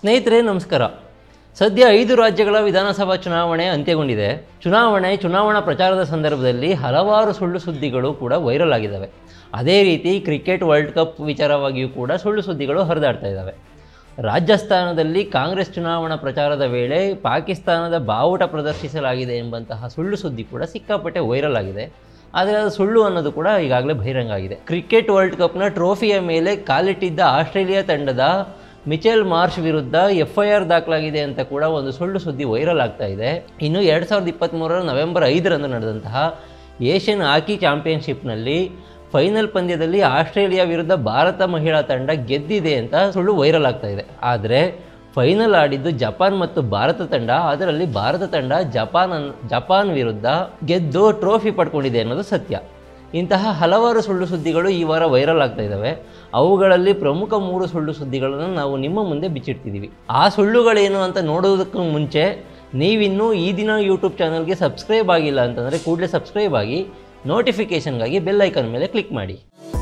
ಸ್ನೇಹಿತರೆ ನಮಸ್ಕಾರ ಸದ್ಯ ಐದು ರಾಜ್ಯಗಳ ವಿಧಾನಸಭಾ ಚುನಾವಣೆ ಅಂತ್ಯಗೊಂಡಿದೆ ಚುನಾವಣೆ ಚುನಾವಣಾ ಪ್ರಚಾರದ ಸಂದರ್ಭದಲ್ಲಿ ಹಲವಾರು ಸುಳ್ಳು ಸುದ್ದಿಗಳು ಕೂಡ ವೈರಲ್ ಆಗಿದ್ದಾವೆ ಅದೇ ರೀತಿ ಕ್ರಿಕೆಟ್ ವರ್ಲ್ಡ್ ಕಪ್ ವಿಚಾರವಾಗಿಯೂ ಕೂಡ ಸುಳ್ಳು ಸುದ್ದಿಗಳು ಹರಿದಾಡ್ತಾ ಇದ್ದಾವೆ ರಾಜಸ್ಥಾನದಲ್ಲಿ ಕಾಂಗ್ರೆಸ್ ಚುನಾವಣಾ ಪ್ರಚಾರದ ವೇಳೆ ಪಾಕಿಸ್ತಾನದ ಬಾವುಟ ಪ್ರದರ್ಶಿಸಲಾಗಿದೆ ಎಂಬಂತಹ ಸುಳ್ಳು ಸುದ್ದಿ ಕೂಡ ಸಿಕ್ಕಾಪಟ್ಟೆ ವೈರಲ್ ಆಗಿದೆ ಆದರೆ ಅದು ಸುಳ್ಳು ಅನ್ನೋದು ಕೂಡ ಈಗಾಗಲೇ ಬಹಿರಂಗ ಆಗಿದೆ ಕ್ರಿಕೆಟ್ ವರ್ಲ್ಡ್ ಕಪ್ನ ಟ್ರೋಫಿಯ ಮೇಲೆ ಕಾಲಿಟ್ಟಿದ್ದ ಆಸ್ಟ್ರೇಲಿಯಾ ತಂಡದ ಮಿಚೆಲ್ ಮಾರ್ಷ್ ವಿರುದ್ಧ ಎಫ್ ಐ ಆರ್ ದಾಖಲಾಗಿದೆ ಅಂತ ಕೂಡ ಒಂದು ಸುಳ್ಳು ಸುದ್ದಿ ವೈರಲ್ ಆಗ್ತಾ ಇದೆ ಇನ್ನು ಎರಡು ಸಾವಿರದ ಇಪ್ಪತ್ತ್ಮೂರರ ನವೆಂಬರ್ ಐದರಂದು ನಡೆದಂತಹ ಏಷ್ಯನ್ ಹಾಕಿ ಚಾಂಪಿಯನ್ಶಿಪ್ನಲ್ಲಿ ಫೈನಲ್ ಪಂದ್ಯದಲ್ಲಿ ಆಸ್ಟ್ರೇಲಿಯಾ ವಿರುದ್ಧ ಭಾರತ ಮಹಿಳಾ ತಂಡ ಗೆದ್ದಿದೆ ಅಂತ ಸುಳ್ಳು ವೈರಲ್ ಆಗ್ತಾ ಇದೆ ಆದರೆ ಫೈನಲ್ ಆಡಿದ್ದು ಜಪಾನ್ ಮತ್ತು ಭಾರತ ತಂಡ ಅದರಲ್ಲಿ ಭಾರತ ತಂಡ ಜಪಾನ್ ಅನ್- ಜಪಾನ್ ವಿರುದ್ಧ ಗೆದ್ದು ಟ್ರೋಫಿ ಪಡ್ಕೊಂಡಿದೆ ಅನ್ನೋದು ಸತ್ಯ ಇಂತಹ ಹಲವಾರು ಸುಳ್ಳು ಸುದ್ದಿಗಳು ಈ ವಾರ ವೈರಲ್ ಆಗ್ತಾ ಇದ್ದಾವೆ ಅವುಗಳಲ್ಲಿ ಪ್ರಮುಖ ಮೂರು ಸುಳ್ಳು ಸುದ್ದಿಗಳನ್ನು ನಾವು ನಿಮ್ಮ ಮುಂದೆ ಬಿಚ್ಚಿಡ್ತಿದ್ದೀವಿ ಆ ಸುಳ್ಳುಗಳೇನು ಅಂತ ನೋಡೋದಕ್ಕೂ ಮುಂಚೆ ನೀವಿನ್ನೂ ಈ ದಿನ ಯೂಟ್ಯೂಬ್ ಚಾನಲ್ಗೆ ಸಬ್ಸ್ಕ್ರೈಬ್ ಆಗಿಲ್ಲ ಅಂತಂದರೆ ಕೂಡಲೇ ಸಬ್ಸ್ಕ್ರೈಬ್ ಆಗಿ ನೋಟಿಫಿಕೇಷನ್ಗಾಗಿ ಬೆಲ್ ಐಕಾನ್ ಮೇಲೆ ಕ್ಲಿಕ್ ಮಾಡಿ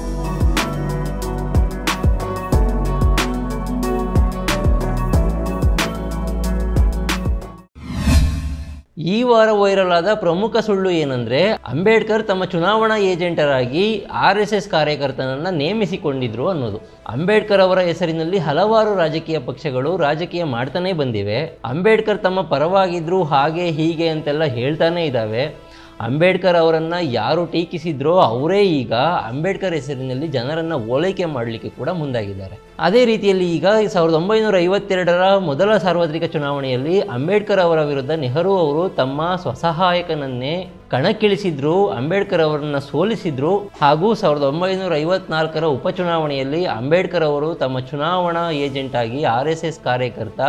ಈ ವಾರ ವೈರಲ್ ಆದ ಪ್ರಮುಖ ಸುಳ್ಳು ಏನಂದ್ರೆ ಅಂಬೇಡ್ಕರ್ ತಮ್ಮ ಚುನಾವಣಾ ಏಜೆಂಟರಾಗಿ ಆರ್ ಎಸ್ ಎಸ್ ಕಾರ್ಯಕರ್ತನನ್ನ ನೇಮಿಸಿಕೊಂಡಿದ್ರು ಅನ್ನೋದು ಅಂಬೇಡ್ಕರ್ ಅವರ ಹೆಸರಿನಲ್ಲಿ ಹಲವಾರು ರಾಜಕೀಯ ಪಕ್ಷಗಳು ರಾಜಕೀಯ ಮಾಡ್ತಾನೆ ಬಂದಿವೆ ಅಂಬೇಡ್ಕರ್ ತಮ್ಮ ಪರವಾಗಿದ್ರು ಹಾಗೆ ಹೀಗೆ ಅಂತೆಲ್ಲ ಹೇಳ್ತಾನೆ ಇದ್ದಾವೆ ಅಂಬೇಡ್ಕರ್ ಅವರನ್ನು ಯಾರು ಟೀಕಿಸಿದ್ರೋ ಅವರೇ ಈಗ ಅಂಬೇಡ್ಕರ್ ಹೆಸರಿನಲ್ಲಿ ಜನರನ್ನು ಓಲೈಕೆ ಮಾಡಲಿಕ್ಕೆ ಕೂಡ ಮುಂದಾಗಿದ್ದಾರೆ ಅದೇ ರೀತಿಯಲ್ಲಿ ಈಗ ಸಾವಿರದ ಒಂಬೈನೂರ ಐವತ್ತೆರಡರ ಮೊದಲ ಸಾರ್ವತ್ರಿಕ ಚುನಾವಣೆಯಲ್ಲಿ ಅಂಬೇಡ್ಕರ್ ಅವರ ವಿರುದ್ಧ ನೆಹರು ಅವರು ತಮ್ಮ ಸ್ವಸಹಾಯಕನನ್ನೇ ಕಣಕ್ಕಿಳಿಸಿದ್ರು ಅಂಬೇಡ್ಕರ್ ಅವರನ್ನು ಸೋಲಿಸಿದ್ರು ಹಾಗೂ ಸಾವಿರದ ಒಂಬೈನೂರ ಐವತ್ನಾಲ್ಕರ ಉಪಚುನಾವಣೆಯಲ್ಲಿ ಅಂಬೇಡ್ಕರ್ ಅವರು ತಮ್ಮ ಚುನಾವಣಾ ಏಜೆಂಟ್ ಆಗಿ ಆರ್ ಎಸ್ ಎಸ್ ಕಾರ್ಯಕರ್ತ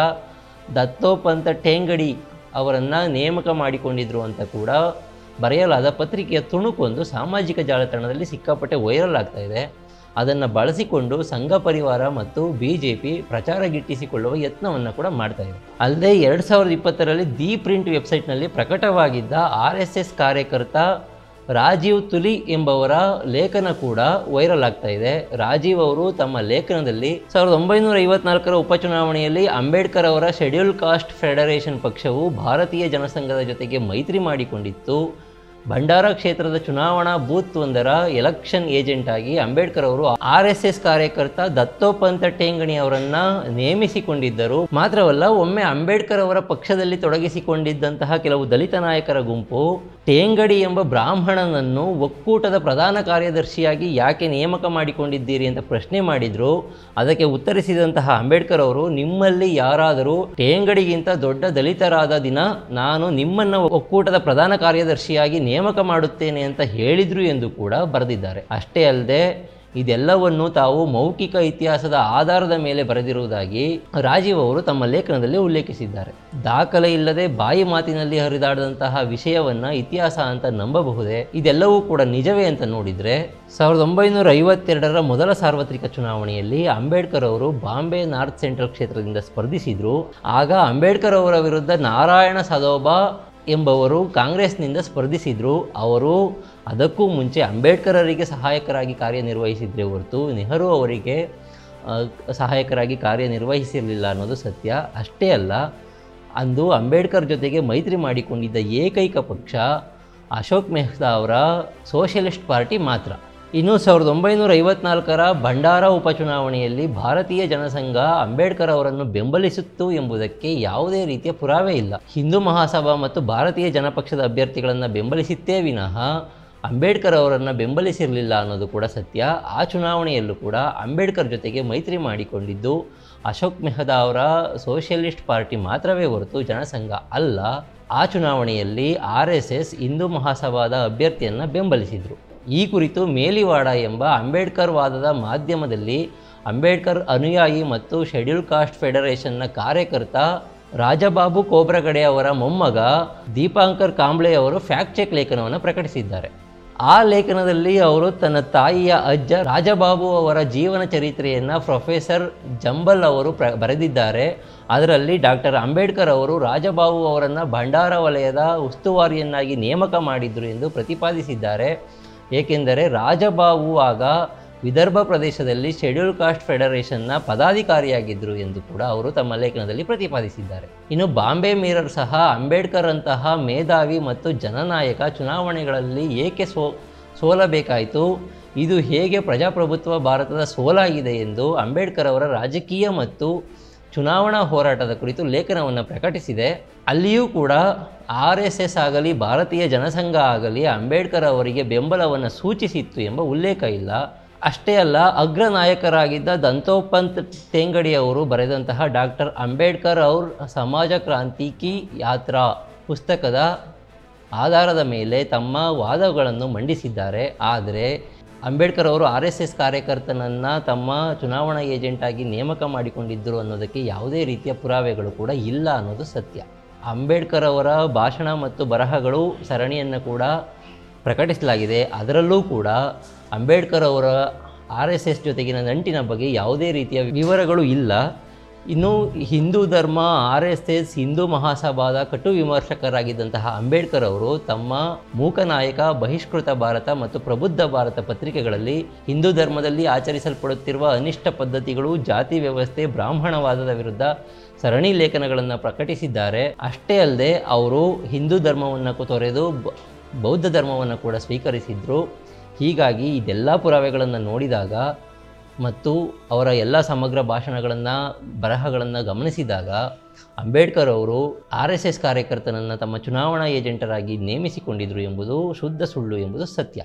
ದತ್ತೋಪಂತ ಠೇಂಗಡಿ ಅವರನ್ನು ನೇಮಕ ಮಾಡಿಕೊಂಡಿದ್ರು ಅಂತ ಕೂಡ ಬರೆಯಲಾದ ಪತ್ರಿಕೆಯ ತುಣುಕೊಂದು ಸಾಮಾಜಿಕ ಜಾಲತಾಣದಲ್ಲಿ ಸಿಕ್ಕಾಪಟ್ಟೆ ವೈರಲ್ ಆಗ್ತಾ ಇದೆ ಅದನ್ನು ಬಳಸಿಕೊಂಡು ಸಂಘ ಪರಿವಾರ ಮತ್ತು ಬಿ ಜೆ ಪಿ ಪ್ರಚಾರ ಗಿಟ್ಟಿಸಿಕೊಳ್ಳುವ ಯತ್ನವನ್ನು ಕೂಡ ಮಾಡ್ತಾ ಇದೆ ಅಲ್ಲದೆ ಎರಡು ಸಾವಿರದ ಇಪ್ಪತ್ತರಲ್ಲಿ ದಿ ಪ್ರಿಂಟ್ ವೆಬ್ಸೈಟ್ನಲ್ಲಿ ಪ್ರಕಟವಾಗಿದ್ದ ಆರ್ ಎಸ್ ಎಸ್ ಕಾರ್ಯಕರ್ತ ರಾಜೀವ್ ತುಲಿ ಎಂಬವರ ಲೇಖನ ಕೂಡ ವೈರಲ್ ಆಗ್ತಾ ಇದೆ ರಾಜೀವ್ ಅವರು ತಮ್ಮ ಲೇಖನದಲ್ಲಿ ಸಾವಿರದ ಒಂಬೈನೂರ ಐವತ್ನಾಲ್ಕರ ಉಪಚುನಾವಣೆಯಲ್ಲಿ ಅಂಬೇಡ್ಕರ್ ಅವರ ಶೆಡ್ಯೂಲ್ ಕಾಸ್ಟ್ ಫೆಡರೇಷನ್ ಪಕ್ಷವು ಭಾರತೀಯ ಜನಸಂಘದ ಜೊತೆಗೆ ಮೈತ್ರಿ ಮಾಡಿಕೊಂಡಿತ್ತು ಭಂಡಾರ ಕ್ಷೇತ್ರದ ಚುನಾವಣಾ ಬೂತ್ ಒಂದರ ಎಲೆಕ್ಷನ್ ಏಜೆಂಟ್ ಆಗಿ ಅಂಬೇಡ್ಕರ್ ಅವರು ಆರ್ ಎಸ್ ಎಸ್ ಕಾರ್ಯಕರ್ತ ದತ್ತೋಪಂತ ಟೇಂಗಣಿ ಅವರನ್ನ ನೇಮಿಸಿಕೊಂಡಿದ್ದರು ಮಾತ್ರವಲ್ಲ ಒಮ್ಮೆ ಅಂಬೇಡ್ಕರ್ ಅವರ ಪಕ್ಷದಲ್ಲಿ ತೊಡಗಿಸಿಕೊಂಡಿದ್ದಂತಹ ಕೆಲವು ದಲಿತ ನಾಯಕರ ಗುಂಪು ಟೇಂಗಡಿ ಎಂಬ ಬ್ರಾಹ್ಮಣನನ್ನು ಒಕ್ಕೂಟದ ಪ್ರಧಾನ ಕಾರ್ಯದರ್ಶಿಯಾಗಿ ಯಾಕೆ ನೇಮಕ ಮಾಡಿಕೊಂಡಿದ್ದೀರಿ ಅಂತ ಪ್ರಶ್ನೆ ಮಾಡಿದ್ರು ಅದಕ್ಕೆ ಉತ್ತರಿಸಿದಂತಹ ಅಂಬೇಡ್ಕರ್ ಅವರು ನಿಮ್ಮಲ್ಲಿ ಯಾರಾದರೂ ಟೇಂಗಡಿಗಿಂತ ದೊಡ್ಡ ದಲಿತರಾದ ದಿನ ನಾನು ನಿಮ್ಮನ್ನು ಒಕ್ಕೂಟದ ಪ್ರಧಾನ ಕಾರ್ಯದರ್ಶಿಯಾಗಿ ನೇಮಕ ಮಾಡುತ್ತೇನೆ ಅಂತ ಹೇಳಿದ್ರು ಎಂದು ಕೂಡ ಬರೆದಿದ್ದಾರೆ ಅಷ್ಟೇ ಅಲ್ಲದೆ ಇದೆಲ್ಲವನ್ನು ತಾವು ಮೌಖಿಕ ಇತಿಹಾಸದ ಆಧಾರದ ಮೇಲೆ ಬರೆದಿರುವುದಾಗಿ ರಾಜೀವ್ ಅವರು ತಮ್ಮ ಲೇಖನದಲ್ಲಿ ಉಲ್ಲೇಖಿಸಿದ್ದಾರೆ ದಾಖಲೆ ಇಲ್ಲದೆ ಬಾಯಿ ಮಾತಿನಲ್ಲಿ ಹರಿದಾಡದಂತಹ ವಿಷಯವನ್ನ ಇತಿಹಾಸ ಅಂತ ನಂಬಬಹುದೇ ಇದೆಲ್ಲವೂ ಕೂಡ ನಿಜವೇ ಅಂತ ನೋಡಿದ್ರೆ ಸಾವಿರದ ಒಂಬೈನೂರ ಐವತ್ತೆರಡರ ಮೊದಲ ಸಾರ್ವತ್ರಿಕ ಚುನಾವಣೆಯಲ್ಲಿ ಅಂಬೇಡ್ಕರ್ ಅವರು ಬಾಂಬೆ ನಾರ್ತ್ ಸೆಂಟ್ರಲ್ ಕ್ಷೇತ್ರದಿಂದ ಸ್ಪರ್ಧಿಸಿದ್ರು ಆಗ ಅಂಬೇಡ್ಕರ್ ಅವರ ವಿರುದ್ಧ ನಾರಾಯಣ ಸದೋಬಾ ಎಂಬವರು ಕಾಂಗ್ರೆಸ್ನಿಂದ ಸ್ಪರ್ಧಿಸಿದ್ರು ಅವರು ಅದಕ್ಕೂ ಮುಂಚೆ ಅಂಬೇಡ್ಕರರಿಗೆ ಸಹಾಯಕರಾಗಿ ಕಾರ್ಯನಿರ್ವಹಿಸಿದ್ರೆ ಹೊರತು ನೆಹರು ಅವರಿಗೆ ಆ, ಸಹಾಯಕರಾಗಿ ಕಾರ್ಯನಿರ್ವಹಿಸಿರಲಿಲ್ಲ ಅನ್ನೋದು ಸತ್ಯ ಅಷ್ಟೇ ಅಲ್ಲ ಅಂದು ಅಂಬೇಡ್ಕರ್ ಜೊತೆಗೆ ಮೈತ್ರಿ ಮಾಡಿಕೊಂಡಿದ್ದ ಏಕೈಕ ಪಕ್ಷ ಅಶೋಕ್ ಮೆಹ್ತಾ ಅವರ ಸೋಷಿಯಲಿಸ್ಟ್ ಪಾರ್ಟಿ ಮಾತ್ರ ಇನ್ನು ಸಾವಿರದ ಒಂಬೈನೂರ ಐವತ್ನಾಲ್ಕರ ಭಂಡಾರ ಉಪಚುನಾವಣೆಯಲ್ಲಿ ಭಾರತೀಯ ಜನಸಂಘ ಅಂಬೇಡ್ಕರ್ ಅವರನ್ನು ಬೆಂಬಲಿಸಿತ್ತು ಎಂಬುದಕ್ಕೆ ಯಾವುದೇ ರೀತಿಯ ಪುರಾವೆ ಇಲ್ಲ ಹಿಂದೂ ಮಹಾಸಭಾ ಮತ್ತು ಭಾರತೀಯ ಜನಪಕ್ಷದ ಅಭ್ಯರ್ಥಿಗಳನ್ನು ಬೆಂಬಲಿಸಿತ್ತೇ ವಿನಃ ಅಂಬೇಡ್ಕರ್ ಅವರನ್ನು ಬೆಂಬಲಿಸಿರಲಿಲ್ಲ ಅನ್ನೋದು ಕೂಡ ಸತ್ಯ ಆ ಚುನಾವಣೆಯಲ್ಲೂ ಕೂಡ ಅಂಬೇಡ್ಕರ್ ಜೊತೆಗೆ ಮೈತ್ರಿ ಮಾಡಿಕೊಂಡಿದ್ದು ಅಶೋಕ್ ಮೆಹ್ತಾ ಅವರ ಸೋಷಿಯಲಿಸ್ಟ್ ಪಾರ್ಟಿ ಮಾತ್ರವೇ ಹೊರತು ಜನಸಂಘ ಅಲ್ಲ ಆ ಚುನಾವಣೆಯಲ್ಲಿ ಆರ್ ಎಸ್ ಎಸ್ ಹಿಂದೂ ಮಹಾಸಭಾದ ಅಭ್ಯರ್ಥಿಯನ್ನು ಬೆಂಬಲಿಸಿದರು ಈ ಕುರಿತು ಮೇಲಿವಾಡ ಎಂಬ ಅಂಬೇಡ್ಕರ್ ವಾದದ ಮಾಧ್ಯಮದಲ್ಲಿ ಅಂಬೇಡ್ಕರ್ ಅನುಯಾಯಿ ಮತ್ತು ಶೆಡ್ಯೂಲ್ ಕಾಸ್ಟ್ ಫೆಡರೇಷನ್ನ ಕಾರ್ಯಕರ್ತ ರಾಜಬಾಬು ಕೋಬ್ರಗಡೆ ಅವರ ಮೊಮ್ಮಗ ದೀಪಾಂಕರ್ ಕಾಂಬ್ಳೆ ಅವರು ಫ್ಯಾಕ್ಟ್ ಚೆಕ್ ಲೇಖನವನ್ನು ಪ್ರಕಟಿಸಿದ್ದಾರೆ ಆ ಲೇಖನದಲ್ಲಿ ಅವರು ತನ್ನ ತಾಯಿಯ ಅಜ್ಜ ರಾಜಬಾಬು ಅವರ ಜೀವನ ಚರಿತ್ರೆಯನ್ನು ಪ್ರೊಫೆಸರ್ ಜಂಬಲ್ ಅವರು ಪ್ರ ಬರೆದಿದ್ದಾರೆ ಅದರಲ್ಲಿ ಡಾಕ್ಟರ್ ಅಂಬೇಡ್ಕರ್ ಅವರು ರಾಜಬಾಬು ಅವರನ್ನು ಭಂಡಾರ ವಲಯದ ಉಸ್ತುವಾರಿಯನ್ನಾಗಿ ನೇಮಕ ಮಾಡಿದ್ರು ಎಂದು ಪ್ರತಿಪಾದಿಸಿದ್ದಾರೆ ಏಕೆಂದರೆ ರಾಜಬಾಬು ಆಗ ವಿದರ್ಭ ಪ್ರದೇಶದಲ್ಲಿ ಶೆಡ್ಯೂಲ್ ಕಾಸ್ಟ್ ಫೆಡರೇಷನ್ನ ಪದಾಧಿಕಾರಿಯಾಗಿದ್ದರು ಎಂದು ಕೂಡ ಅವರು ತಮ್ಮ ಲೇಖನದಲ್ಲಿ ಪ್ರತಿಪಾದಿಸಿದ್ದಾರೆ ಇನ್ನು ಬಾಂಬೆ ಮಿರರ್ ಸಹ ಅಂಬೇಡ್ಕರ್ ಅಂತಹ ಮೇಧಾವಿ ಮತ್ತು ಜನನಾಯಕ ಚುನಾವಣೆಗಳಲ್ಲಿ ಏಕೆ ಸೋ ಸೋಲಬೇಕಾಯಿತು ಇದು ಹೇಗೆ ಪ್ರಜಾಪ್ರಭುತ್ವ ಭಾರತದ ಸೋಲಾಗಿದೆ ಎಂದು ಅಂಬೇಡ್ಕರ್ ಅವರ ರಾಜಕೀಯ ಮತ್ತು ಚುನಾವಣಾ ಹೋರಾಟದ ಕುರಿತು ಲೇಖನವನ್ನು ಪ್ರಕಟಿಸಿದೆ ಅಲ್ಲಿಯೂ ಕೂಡ ಆರ್ ಎಸ್ ಎಸ್ ಆಗಲಿ ಭಾರತೀಯ ಜನಸಂಘ ಆಗಲಿ ಅಂಬೇಡ್ಕರ್ ಅವರಿಗೆ ಬೆಂಬಲವನ್ನು ಸೂಚಿಸಿತ್ತು ಎಂಬ ಉಲ್ಲೇಖ ಇಲ್ಲ ಅಷ್ಟೇ ಅಲ್ಲ ಅಗ್ರ ನಾಯಕರಾಗಿದ್ದ ದಂತೋಪಂತ್ ತೇಂಗಡಿ ಅವರು ಬರೆದಂತಹ ಡಾಕ್ಟರ್ ಅಂಬೇಡ್ಕರ್ ಅವ್ರ ಸಮಾಜ ಕ್ರಾಂತಿಕಿ ಯಾತ್ರಾ ಪುಸ್ತಕದ ಆಧಾರದ ಮೇಲೆ ತಮ್ಮ ವಾದಗಳನ್ನು ಮಂಡಿಸಿದ್ದಾರೆ ಆದರೆ ಅಂಬೇಡ್ಕರ್ ಅವರು ಆರ್ ಎಸ್ ಎಸ್ ಕಾರ್ಯಕರ್ತನನ್ನು ತಮ್ಮ ಚುನಾವಣಾ ಏಜೆಂಟ್ ಆಗಿ ನೇಮಕ ಮಾಡಿಕೊಂಡಿದ್ದರು ಅನ್ನೋದಕ್ಕೆ ಯಾವುದೇ ರೀತಿಯ ಪುರಾವೆಗಳು ಕೂಡ ಇಲ್ಲ ಅನ್ನೋದು ಸತ್ಯ ಅಂಬೇಡ್ಕರ್ ಅವರ ಭಾಷಣ ಮತ್ತು ಬರಹಗಳು ಸರಣಿಯನ್ನು ಕೂಡ ಪ್ರಕಟಿಸಲಾಗಿದೆ ಅದರಲ್ಲೂ ಕೂಡ ಅಂಬೇಡ್ಕರ್ ಅವರ ಆರ್ ಎಸ್ ಎಸ್ ಜೊತೆಗಿನ ನಂಟಿನ ಬಗ್ಗೆ ಯಾವುದೇ ರೀತಿಯ ವಿವರಗಳು ಇಲ್ಲ ಇನ್ನು ಹಿಂದೂ ಧರ್ಮ ಆರ್ ಎಸ್ ಎಸ್ ಹಿಂದೂ ಮಹಾಸಭಾದ ಕಟು ವಿಮರ್ಶಕರಾಗಿದ್ದಂತಹ ಅಂಬೇಡ್ಕರ್ ಅವರು ತಮ್ಮ ಮೂಕನಾಯಕ ಬಹಿಷ್ಕೃತ ಭಾರತ ಮತ್ತು ಪ್ರಬುದ್ಧ ಭಾರತ ಪತ್ರಿಕೆಗಳಲ್ಲಿ ಹಿಂದೂ ಧರ್ಮದಲ್ಲಿ ಆಚರಿಸಲ್ಪಡುತ್ತಿರುವ ಅನಿಷ್ಟ ಪದ್ಧತಿಗಳು ಜಾತಿ ವ್ಯವಸ್ಥೆ ಬ್ರಾಹ್ಮಣವಾದದ ವಿರುದ್ಧ ಸರಣಿ ಲೇಖನಗಳನ್ನು ಪ್ರಕಟಿಸಿದ್ದಾರೆ ಅಷ್ಟೇ ಅಲ್ಲದೆ ಅವರು ಹಿಂದೂ ಧರ್ಮವನ್ನು ತೊರೆದು ಬ- ಬೌದ್ಧ ಧರ್ಮವನ್ನು ಕೂಡ ಸ್ವೀಕರಿಸಿದ್ರು ಹೀಗಾಗಿ ಇದೆಲ್ಲ ಪುರಾವೆಗಳನ್ನು ನೋಡಿದಾಗ ಮತ್ತು ಅವರ ಎಲ್ಲ ಸಮಗ್ರ ಭಾಷಣಗಳನ್ನು ಬರಹಗಳನ್ನು ಗಮನಿಸಿದಾಗ ಅಂಬೇಡ್ಕರ್ ಅವರು ಆರ್ ಎಸ್ ಎಸ್ ಕಾರ್ಯಕರ್ತನನ್ನು ತಮ್ಮ ಚುನಾವಣಾ ಏಜೆಂಟರಾಗಿ ನೇಮಿಸಿಕೊಂಡಿದ್ರು ಎಂಬುದು ಶುದ್ಧ ಸುಳ್ಳು ಎಂಬುದು ಸತ್ಯ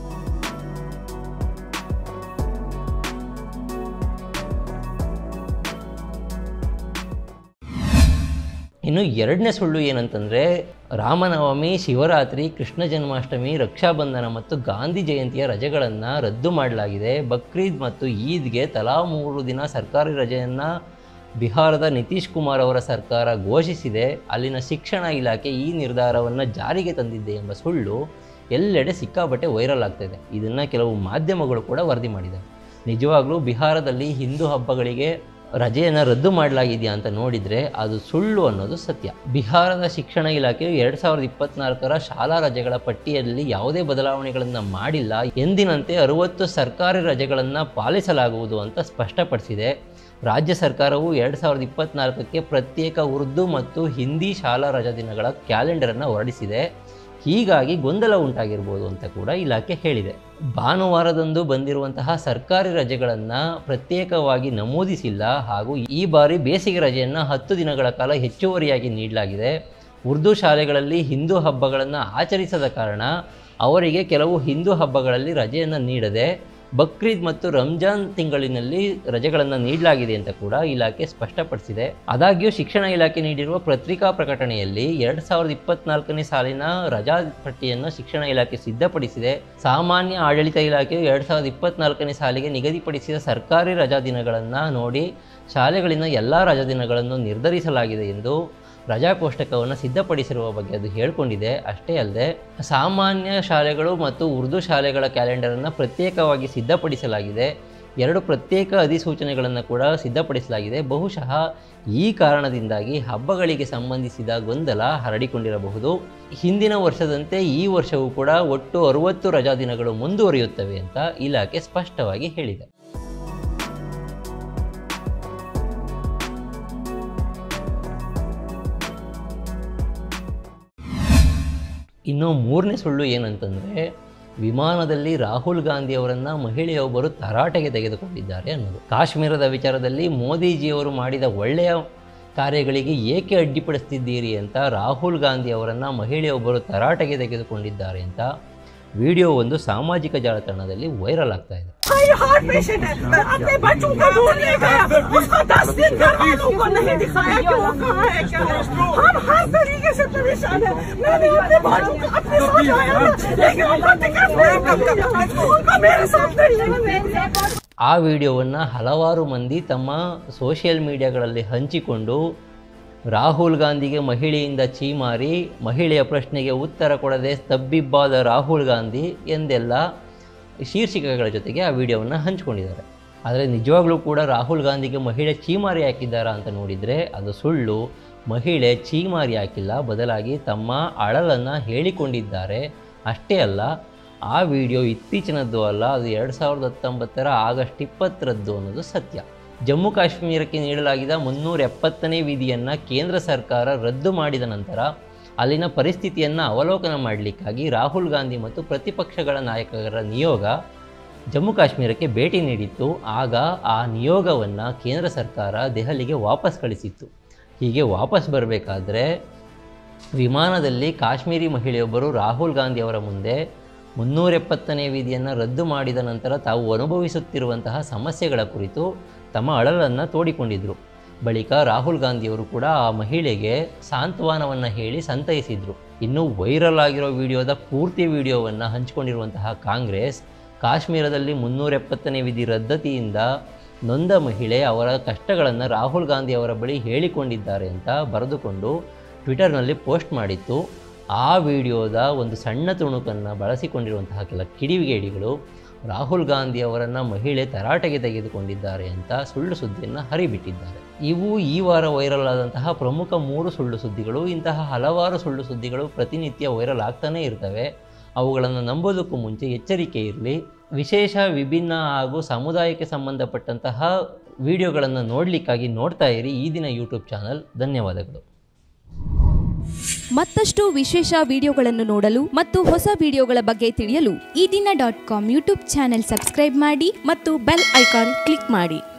ಇನ್ನು ಎರಡನೇ ಸುಳ್ಳು ಏನಂತಂದರೆ ರಾಮನವಮಿ ಶಿವರಾತ್ರಿ ಕೃಷ್ಣ ಜನ್ಮಾಷ್ಟಮಿ ರಕ್ಷಾಬಂಧನ ಮತ್ತು ಗಾಂಧಿ ಜಯಂತಿಯ ರಜೆಗಳನ್ನು ರದ್ದು ಮಾಡಲಾಗಿದೆ ಬಕ್ರೀದ್ ಮತ್ತು ಈದ್ಗೆ ತಲಾ ಮೂರು ದಿನ ಸರ್ಕಾರಿ ರಜೆಯನ್ನು ಬಿಹಾರದ ನಿತೀಶ್ ಕುಮಾರ್ ಅವರ ಸರ್ಕಾರ ಘೋಷಿಸಿದೆ ಅಲ್ಲಿನ ಶಿಕ್ಷಣ ಇಲಾಖೆ ಈ ನಿರ್ಧಾರವನ್ನು ಜಾರಿಗೆ ತಂದಿದೆ ಎಂಬ ಸುಳ್ಳು ಎಲ್ಲೆಡೆ ಸಿಕ್ಕಾಪಟ್ಟೆ ವೈರಲ್ ಆಗ್ತಾಯಿದೆ ಇದನ್ನು ಕೆಲವು ಮಾಧ್ಯಮಗಳು ಕೂಡ ವರದಿ ಮಾಡಿದೆ ನಿಜವಾಗ್ಲೂ ಬಿಹಾರದಲ್ಲಿ ಹಿಂದೂ ಹಬ್ಬಗಳಿಗೆ ರಜೆಯನ್ನು ರದ್ದು ಮಾಡಲಾಗಿದೆಯಾ ಅಂತ ನೋಡಿದರೆ ಅದು ಸುಳ್ಳು ಅನ್ನೋದು ಸತ್ಯ ಬಿಹಾರದ ಶಿಕ್ಷಣ ಇಲಾಖೆಯು ಎರಡು ಸಾವಿರದ ಇಪ್ಪತ್ನಾಲ್ಕರ ಶಾಲಾ ರಜೆಗಳ ಪಟ್ಟಿಯಲ್ಲಿ ಯಾವುದೇ ಬದಲಾವಣೆಗಳನ್ನು ಮಾಡಿಲ್ಲ ಎಂದಿನಂತೆ ಅರುವತ್ತು ಸರ್ಕಾರಿ ರಜೆಗಳನ್ನು ಪಾಲಿಸಲಾಗುವುದು ಅಂತ ಸ್ಪಷ್ಟಪಡಿಸಿದೆ ರಾಜ್ಯ ಸರ್ಕಾರವು ಎರಡು ಸಾವಿರದ ಇಪ್ಪತ್ನಾಲ್ಕಕ್ಕೆ ಪ್ರತ್ಯೇಕ ಉರ್ದು ಮತ್ತು ಹಿಂದಿ ಶಾಲಾ ರಜಾ ದಿನಗಳ ಕ್ಯಾಲೆಂಡರನ್ನು ಹೊರಡಿಸಿದೆ ಹೀಗಾಗಿ ಗೊಂದಲ ಉಂಟಾಗಿರ್ಬೋದು ಅಂತ ಕೂಡ ಇಲಾಖೆ ಹೇಳಿದೆ ಭಾನುವಾರದಂದು ಬಂದಿರುವಂತಹ ಸರ್ಕಾರಿ ರಜೆಗಳನ್ನು ಪ್ರತ್ಯೇಕವಾಗಿ ನಮೂದಿಸಿಲ್ಲ ಹಾಗೂ ಈ ಬಾರಿ ಬೇಸಿಗೆ ರಜೆಯನ್ನು ಹತ್ತು ದಿನಗಳ ಕಾಲ ಹೆಚ್ಚುವರಿಯಾಗಿ ನೀಡಲಾಗಿದೆ ಉರ್ದು ಶಾಲೆಗಳಲ್ಲಿ ಹಿಂದೂ ಹಬ್ಬಗಳನ್ನು ಆಚರಿಸದ ಕಾರಣ ಅವರಿಗೆ ಕೆಲವು ಹಿಂದೂ ಹಬ್ಬಗಳಲ್ಲಿ ರಜೆಯನ್ನು ನೀಡದೆ ಬಕ್ರೀದ್ ಮತ್ತು ರಂಜಾನ್ ತಿಂಗಳಿನಲ್ಲಿ ರಜೆಗಳನ್ನು ನೀಡಲಾಗಿದೆ ಅಂತ ಕೂಡ ಇಲಾಖೆ ಸ್ಪಷ್ಟಪಡಿಸಿದೆ ಆದಾಗ್ಯೂ ಶಿಕ್ಷಣ ಇಲಾಖೆ ನೀಡಿರುವ ಪತ್ರಿಕಾ ಪ್ರಕಟಣೆಯಲ್ಲಿ ಎರಡು ಸಾವಿರದ ಇಪ್ಪತ್ನಾಲ್ಕನೇ ಸಾಲಿನ ರಜಾ ಪಟ್ಟಿಯನ್ನು ಶಿಕ್ಷಣ ಇಲಾಖೆ ಸಿದ್ಧಪಡಿಸಿದೆ ಸಾಮಾನ್ಯ ಆಡಳಿತ ಇಲಾಖೆಯು ಎರಡು ಸಾವಿರದ ಇಪ್ಪತ್ನಾಲ್ಕನೇ ಸಾಲಿಗೆ ನಿಗದಿಪಡಿಸಿದ ಸರ್ಕಾರಿ ರಜಾ ದಿನಗಳನ್ನು ನೋಡಿ ಶಾಲೆಗಳಿನ ಎಲ್ಲ ರಜಾ ದಿನಗಳನ್ನು ನಿರ್ಧರಿಸಲಾಗಿದೆ ಎಂದು ರಜಾ ಕೋಷ್ಟಕವನ್ನು ಸಿದ್ಧಪಡಿಸಿರುವ ಬಗ್ಗೆ ಅದು ಹೇಳ್ಕೊಂಡಿದೆ ಅಷ್ಟೇ ಅಲ್ಲದೆ ಸಾಮಾನ್ಯ ಶಾಲೆಗಳು ಮತ್ತು ಉರ್ದು ಶಾಲೆಗಳ ಕ್ಯಾಲೆಂಡರನ್ನು ಪ್ರತ್ಯೇಕವಾಗಿ ಸಿದ್ಧಪಡಿಸಲಾಗಿದೆ ಎರಡು ಪ್ರತ್ಯೇಕ ಅಧಿಸೂಚನೆಗಳನ್ನು ಕೂಡ ಸಿದ್ಧಪಡಿಸಲಾಗಿದೆ ಬಹುಶಃ ಈ ಕಾರಣದಿಂದಾಗಿ ಹಬ್ಬಗಳಿಗೆ ಸಂಬಂಧಿಸಿದ ಗೊಂದಲ ಹರಡಿಕೊಂಡಿರಬಹುದು ಹಿಂದಿನ ವರ್ಷದಂತೆ ಈ ವರ್ಷವೂ ಕೂಡ ಒಟ್ಟು ಅರುವತ್ತು ರಜಾ ದಿನಗಳು ಮುಂದುವರಿಯುತ್ತವೆ ಅಂತ ಇಲಾಖೆ ಸ್ಪಷ್ಟವಾಗಿ ಹೇಳಿದೆ ಇನ್ನು ಮೂರನೇ ಸುಳ್ಳು ಏನಂತಂದರೆ ವಿಮಾನದಲ್ಲಿ ರಾಹುಲ್ ಗಾಂಧಿ ಅವರನ್ನು ಮಹಿಳೆಯೊಬ್ಬರು ತರಾಟೆಗೆ ತೆಗೆದುಕೊಂಡಿದ್ದಾರೆ ಅನ್ನೋದು ಕಾಶ್ಮೀರದ ವಿಚಾರದಲ್ಲಿ ಮೋದಿಜಿಯವರು ಮಾಡಿದ ಒಳ್ಳೆಯ ಕಾರ್ಯಗಳಿಗೆ ಏಕೆ ಅಡ್ಡಿಪಡಿಸ್ತಿದ್ದೀರಿ ಅಂತ ರಾಹುಲ್ ಗಾಂಧಿ ಅವರನ್ನು ಮಹಿಳೆಯೊಬ್ಬರು ತರಾಟೆಗೆ ತೆಗೆದುಕೊಂಡಿದ್ದಾರೆ ಅಂತ ವಿಡಿಯೋ ಒಂದು ಸಾಮಾಜಿಕ ಜಾಲತಾಣದಲ್ಲಿ ವೈರಲ್ ಆಗ್ತಾ ಇದೆ ये हार्ट पेशेंट है अपने बच्चों को ढूंढने गया उसको दस दिन घर वालों को नहीं दिखाया कि वो कहाँ है क्या है हम हर तरीके से परेशान है मैंने अपने भाइयों को अपने साथ आया है, लेकिन उनको टिकट नहीं मिली उनको मेरे साथ नहीं है ಆ ವಿಡಿಯೋವನ್ನು ಹಲವಾರು ಮಂದಿ ತಮ್ಮ ಸೋಷಿಯಲ್ ಮೀಡಿಯಾಗಳಲ್ಲಿ ಹಂಚಿಕೊಂಡು ರಾಹುಲ್ ಗಾಂಧಿಗೆ ಮಹಿಳೆಯಿಂದ ಚೀಮಾರಿ ಮಹಿಳೆಯ ಪ್ರಶ್ನೆಗೆ ಉತ್ತರ ಕೊಡದೆ ಸ್ತಬ್ಬಿಬ್ಬಾದ ರಾಹುಲ್ ಗಾಂಧಿ ಎಂದೆಲ್ಲ ಶೀರ್ಷಿಕೆಗಳ ಜೊತೆಗೆ ಆ ವಿಡಿಯೋವನ್ನು ಹಂಚಿಕೊಂಡಿದ್ದಾರೆ ಆದರೆ ನಿಜವಾಗ್ಲೂ ಕೂಡ ರಾಹುಲ್ ಗಾಂಧಿಗೆ ಮಹಿಳೆ ಚೀಮಾರಿ ಹಾಕಿದ್ದಾರಾ ಅಂತ ನೋಡಿದರೆ ಅದು ಸುಳ್ಳು ಮಹಿಳೆ ಚೀಮಾರಿ ಹಾಕಿಲ್ಲ ಬದಲಾಗಿ ತಮ್ಮ ಅಳಲನ್ನು ಹೇಳಿಕೊಂಡಿದ್ದಾರೆ ಅಷ್ಟೇ ಅಲ್ಲ ಆ ವಿಡಿಯೋ ಇತ್ತೀಚಿನದ್ದು ಅಲ್ಲ ಅದು ಎರಡು ಸಾವಿರದ ಹತ್ತೊಂಬತ್ತರ ಆಗಸ್ಟ್ ಇಪ್ಪತ್ತರದ್ದು ಅನ್ನೋದು ಸತ್ಯ ಜಮ್ಮು ಕಾಶ್ಮೀರಕ್ಕೆ ನೀಡಲಾಗಿದ್ದ ಮುನ್ನೂರ ಎಪ್ಪತ್ತನೇ ವಿಧಿಯನ್ನು ಕೇಂದ್ರ ಸರ್ಕಾರ ರದ್ದು ಮಾಡಿದ ನಂತರ ಅಲ್ಲಿನ ಪರಿಸ್ಥಿತಿಯನ್ನು ಅವಲೋಕನ ಮಾಡಲಿಕ್ಕಾಗಿ ರಾಹುಲ್ ಗಾಂಧಿ ಮತ್ತು ಪ್ರತಿಪಕ್ಷಗಳ ನಾಯಕರ ನಿಯೋಗ ಜಮ್ಮು ಕಾಶ್ಮೀರಕ್ಕೆ ಭೇಟಿ ನೀಡಿತ್ತು ಆಗ ಆ ನಿಯೋಗವನ್ನು ಕೇಂದ್ರ ಸರ್ಕಾರ ದೆಹಲಿಗೆ ವಾಪಸ್ ಕಳಿಸಿತ್ತು ಹೀಗೆ ವಾಪಸ್ ಬರಬೇಕಾದ್ರೆ ವಿಮಾನದಲ್ಲಿ ಕಾಶ್ಮೀರಿ ಮಹಿಳೆಯೊಬ್ಬರು ರಾಹುಲ್ ಗಾಂಧಿ ಅವರ ಮುಂದೆ ಮುನ್ನೂರ ಎಪ್ಪತ್ತನೇ ವಿಧಿಯನ್ನು ರದ್ದು ಮಾಡಿದ ನಂತರ ತಾವು ಅನುಭವಿಸುತ್ತಿರುವಂತಹ ಸಮಸ್ಯೆಗಳ ಕುರಿತು ತಮ್ಮ ಅಳಲನ್ನು ತೋಡಿಕೊಂಡಿದ್ದರು ಬಳಿಕ ರಾಹುಲ್ ಗಾಂಧಿಯವರು ಕೂಡ ಆ ಮಹಿಳೆಗೆ ಸಾಂತ್ವನವನ್ನು ಹೇಳಿ ಸಂತೈಸಿದರು ಇನ್ನು ವೈರಲ್ ಆಗಿರೋ ವಿಡಿಯೋದ ಪೂರ್ತಿ ವಿಡಿಯೋವನ್ನು ಹಂಚಿಕೊಂಡಿರುವಂತಹ ಕಾಂಗ್ರೆಸ್ ಕಾಶ್ಮೀರದಲ್ಲಿ ಮುನ್ನೂರ ಎಪ್ಪತ್ತನೇ ವಿಧಿ ರದ್ದತಿಯಿಂದ ನೊಂದ ಮಹಿಳೆ ಅವರ ಕಷ್ಟಗಳನ್ನು ರಾಹುಲ್ ಗಾಂಧಿ ಅವರ ಬಳಿ ಹೇಳಿಕೊಂಡಿದ್ದಾರೆ ಅಂತ ಬರೆದುಕೊಂಡು ಟ್ವಿಟರ್ನಲ್ಲಿ ಪೋಸ್ಟ್ ಮಾಡಿತ್ತು ಆ ವಿಡಿಯೋದ ಒಂದು ಸಣ್ಣ ತುಣುಕನ್ನು ಬಳಸಿಕೊಂಡಿರುವಂತಹ ಕೆಲ ಕಿಡಿಗೇಡಿಗಳು ರಾಹುಲ್ ಗಾಂಧಿ ಅವರನ್ನು ಮಹಿಳೆ ತರಾಟೆಗೆ ತೆಗೆದುಕೊಂಡಿದ್ದಾರೆ ಅಂತ ಸುಳ್ಳು ಸುದ್ದಿಯನ್ನು ಹರಿಬಿಟ್ಟಿದ್ದಾರೆ ಇವು ಈ ವಾರ ವೈರಲ್ ಆದಂತಹ ಪ್ರಮುಖ ಮೂರು ಸುಳ್ಳು ಸುದ್ದಿಗಳು ಇಂತಹ ಹಲವಾರು ಸುಳ್ಳು ಸುದ್ದಿಗಳು ಪ್ರತಿನಿತ್ಯ ವೈರಲ್ ಆಗ್ತಾನೇ ಇರ್ತವೆ ಅವುಗಳನ್ನು ನಂಬೋದಕ್ಕೂ ಮುಂಚೆ ಎಚ್ಚರಿಕೆ ಇರಲಿ ವಿಶೇಷ ವಿಭಿನ್ನ ಹಾಗೂ ಸಮುದಾಯಕ್ಕೆ ಸಂಬಂಧಪಟ್ಟಂತಹ ವಿಡಿಯೋಗಳನ್ನು ನೋಡಲಿಕ್ಕಾಗಿ ನೋಡ್ತಾ ಇರಿ ಈ ದಿನ ಯೂಟ್ಯೂಬ್ ಚಾನಲ್ ಧನ್ಯವಾದಗಳು ಮತ್ತಷ್ಟು ವಿಶೇಷ ವಿಡಿಯೋಗಳನ್ನು ನೋಡಲು ಮತ್ತು ಹೊಸ ವಿಡಿಯೋಗಳ ಬಗ್ಗೆ ತಿಳಿಯಲು Eedina dot com YouTube channel subscribe ಮಾಡಿ ಮತ್ತು ಬೆಲ್ ಐಕಾನ್ ಕ್ಲಿಕ್ ಮಾಡಿ